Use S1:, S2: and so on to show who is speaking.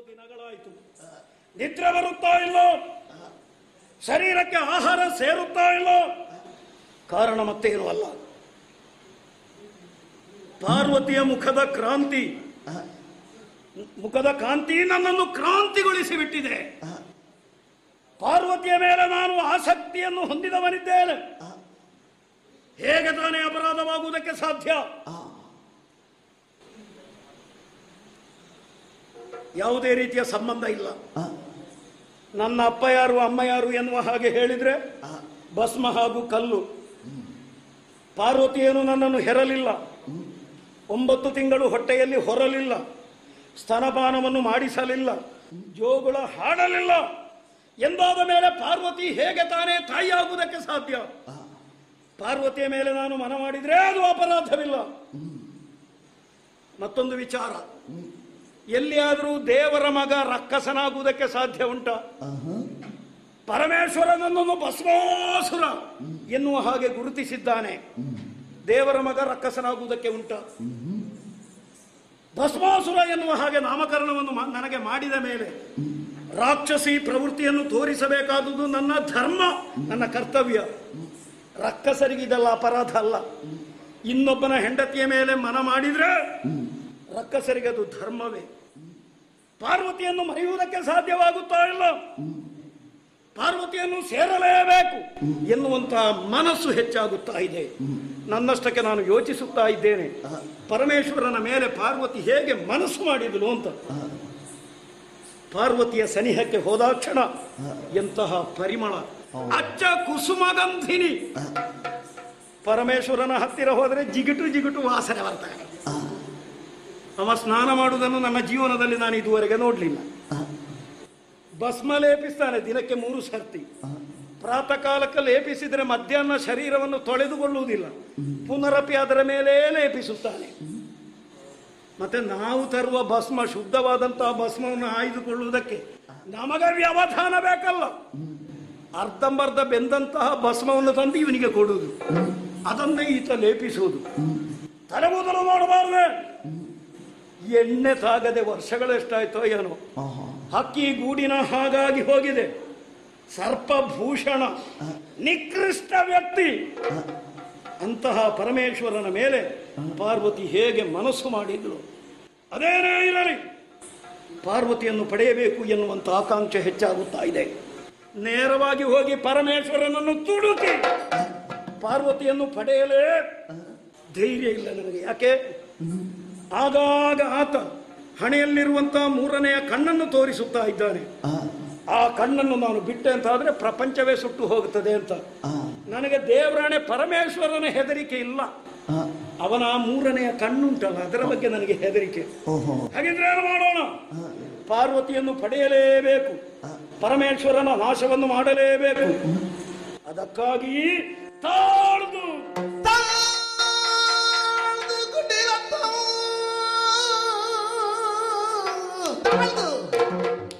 S1: ದಿನಗಳಾಯಿತು ನಿದ್ರೆ ಬರುತ್ತಾ ಇಲ್ಲ ಶರೀರಕ್ಕೆ ಆಹಾರ ಸೇರುತ್ತಾ ಇಲ್ಲ ಕಾರಣ ಮತ್ತೇನು ಅಲ್ಲ ಪಾರ್ವತಿಯ ಮುಖದ ಕ್ರಾಂತಿ ಮುಖದ ಕಾಂತಿ ನನ್ನನ್ನು ಕ್ರಾಂತಿಗೊಳಿಸಿ ಬಿಟ್ಟಿದೆ ಪಾರ್ವತಿಯ ಮೇಲೆ ನಾನು ಆಸಕ್ತಿಯನ್ನು ಹೊಂದಿದವನಿದ್ದೇನೆ ಹೇಗೆ ತಾನೇ ಅಪರಾಧವಾಗುವುದಕ್ಕೆ ಸಾಧ್ಯ ಯಾವುದೇ ರೀತಿಯ ಸಂಬಂಧ ಇಲ್ಲ ನನ್ನ ಅಪ್ಪ ಯಾರು ಅಮ್ಮ ಯಾರು ಎನ್ನುವ ಹಾಗೆ ಹೇಳಿದ್ರೆ ಭಸ್ಮ ಹಾಗೂ ಕಲ್ಲು ಪಾರ್ವತಿಯೇನು ನನ್ನನ್ನು ಹೆರಲಿಲ್ಲ ಒಂಬತ್ತು ತಿಂಗಳು ಹೊಟ್ಟೆಯಲ್ಲಿ ಹೊರಲಿಲ್ಲ ಸ್ತನಪಾನವನ್ನು ಮಾಡಿಸಲಿಲ್ಲ ಜೋಗುಳ ಹಾಡಲಿಲ್ಲ ಎಂದಾದ ಮೇಲೆ ಪಾರ್ವತಿ ಹೇಗೆ ತಾನೇ ತಾಯಿಯಾಗುವುದಕ್ಕೆ ಸಾಧ್ಯ ಪಾರ್ವತಿಯ ಮೇಲೆ ನಾನು ಮನ ಮಾಡಿದ್ರೆ ಅದು ಅಪರಾಧವಿಲ್ಲ ಮತ್ತೊಂದು ವಿಚಾರ ಎಲ್ಲಿಯಾದರೂ ದೇವರ ಮಗ ರಕ್ಕಸನಾಗುವುದಕ್ಕೆ ಸಾಧ್ಯ ಉಂಟ ಪರಮೇಶ್ವರನನ್ನು ಭಸ್ಮಾಸುರ ಎನ್ನುವ ಹಾಗೆ ಗುರುತಿಸಿದ್ದಾನೆ ದೇವರ ಮಗ ರಕ್ಕಸನಾಗುವುದಕ್ಕೆ ಉಂಟ ಭಸ್ಮಾಸುರ ಎನ್ನುವ ಹಾಗೆ ನಾಮಕರಣವನ್ನು ಮಾ- ನನಗೆ ಮಾಡಿದ ಮೇಲೆ ರಾಕ್ಷಸಿ ಪ್ರವೃತ್ತಿಯನ್ನು ತೋರಿಸಬೇಕಾದುದು ನನ್ನ ಧರ್ಮ ನನ್ನ ಕರ್ತವ್ಯ ರಕ್ಕಸರಿಗೆ ಇದೆಲ್ಲ ಅಪರಾಧ ಅಲ್ಲ ಇನ್ನೊಬ್ಬನ ಹೆಂಡತಿಯ ಮೇಲೆ ಮನ ಮಾಡಿದ್ರೆ ರಕ್ಕಸರಿಗೆ ಅದು ಧರ್ಮವೇ ಪಾರ್ವತಿಯನ್ನು ಮರೆಯುವುದಕ್ಕೆ ಸಾಧ್ಯವಾಗುತ್ತಾ ಇಲ್ಲ ಪಾರ್ವತಿಯನ್ನು ಸೇರಲೇಬೇಕು ಎನ್ನುವಂತಹ ಮನಸ್ಸು ಹೆಚ್ಚಾಗುತ್ತಾ ಇದೆ ನನ್ನಷ್ಟಕ್ಕೆ ನಾನು ಯೋಚಿಸುತ್ತಾ ಇದ್ದೇನೆ ಪರಮೇಶ್ವರನ ಮೇಲೆ ಪಾರ್ವತಿ ಹೇಗೆ ಮನಸ್ಸು ಮಾಡಿದಳು ಅಂತ ಪಾರ್ವತಿಯ ಸನಿಹಕ್ಕೆ ಹೋದಾಕ್ಷಣ ಎಂತಹ ಪರಿಮಳ ಅಚ್ಚ ಕುಸುಮಗಂಧಿನಿ ಪರಮೇಶ್ವರನ ಹತ್ತಿರ ಹೋದರೆ ಜಿಗಿಟು ಜಿಗಿಟು ವಾಸನೆ ಬರ್ತಾನೆ ಅವ ಸ್ನಾನ ಮಾಡುವುದನ್ನು ನನ್ನ ಜೀವನದಲ್ಲಿ ನಾನು ಇದುವರೆಗೆ ನೋಡಲಿಲ್ಲ ಭಸ್ಮ ಲೇಪಿಸ್ತಾನೆ ದಿನಕ್ಕೆ ಮೂರು ಸರ್ತಿ ಪ್ರಾತಃ ಕಾಲಕ್ಕೆ ಲೇಪಿಸಿದರೆ ಮಧ್ಯಾಹ್ನ ಶರೀರವನ್ನು ತೊಳೆದುಕೊಳ್ಳುವುದಿಲ್ಲ ಪುನರಪಿ ಅದರ ಮೇಲೆ ಲೇಪಿಸುತ್ತಾನೆ ಮತ್ತೆ ನಾವು ತರುವ ಭಸ್ಮ ಶುದ್ಧವಾದಂತಹ ಭಸ್ಮವನ್ನು ಆಯ್ದುಕೊಳ್ಳುವುದಕ್ಕೆ ನಮಗೆ ವ್ಯವಧಾನ ಬೇಕಲ್ಲ ಅರ್ಧಂಬರ್ಧ ಬೆಂದಂತಹ ಭಸ್ಮವನ್ನು ತಂದು ಇವನಿಗೆ ಕೊಡುವುದು ಅದನ್ನೇ ಈತ ಲೇಪಿಸುವುದು ತಲೆಗೂದಲು ಮಾಡಬಾರ್ದೆ ಎಣ್ಣೆ ತಾಗದೆ ವರ್ಷಗಳೆಷ್ಟಾಯ್ತೋ ಏನೋ ಹಕ್ಕಿ ಗೂಡಿನ ಹಾಗಾಗಿ ಹೋಗಿದೆ ಸರ್ಪಭೂಷಣ ನಿಕೃಷ್ಟ ವ್ಯಕ್ತಿ ಅಂತಹ ಪರಮೇಶ್ವರನ ಮೇಲೆ ಪಾರ್ವತಿ ಹೇಗೆ ಮನಸ್ಸು ಮಾಡಿದ್ಳು ಅದೇನೇ ಇರಲಿ ಪಾರ್ವತಿಯನ್ನು ಪಡೆಯಬೇಕು ಎನ್ನುವಂತ ಆಕಾಂಕ್ಷೆ ಹೆಚ್ಚಾಗುತ್ತಾ ಇದೆ ನೇರವಾಗಿ ಹೋಗಿ ಪರಮೇಶ್ವರನನ್ನು ತುಡುಕಿ ಪಾರ್ವತಿಯನ್ನು ಪಡೆಯಲೇ ಧೈರ್ಯ ಇಲ್ಲ ನನಗೆ ಯಾಕೆ ಆಗಾಗ ಆತ ಹಣೆಯಲ್ಲಿರುವಂತಹ ಮೂರನೆಯ ಕಣ್ಣನ್ನು ತೋರಿಸುತ್ತಾ ಇದ್ದಾನೆ ಆ ಕಣ್ಣನ್ನು ನಾನು ಬಿಟ್ಟೆ ಅಂತ ಆದ್ರೆ ಪ್ರಪಂಚವೇ ಸುಟ್ಟು ಹೋಗುತ್ತದೆ ಅಂತ ನನಗೆ ದೇವರಾಣೆ ಪರಮೇಶ್ವರನ ಹೆದರಿಕೆ ಇಲ್ಲ ಅವನ ಆ ಮೂರನೆಯ ಕಣ್ಣುಂಟಲ್ಲ ಅದರ ಬಗ್ಗೆ ನನಗೆ ಹೆದರಿಕೆ ಹಾಗಿದ್ರೆ ಏನು ಮಾಡೋಣ ಪಾರ್ವತಿಯನ್ನು ಪಡೆಯಲೇಬೇಕು ಪರಮೇಶ್ವರನ ನಾಶವನ್ನು ಮಾಡಲೇಬೇಕು ಅದಕ್ಕಾಗಿ ತಾಳ್ದು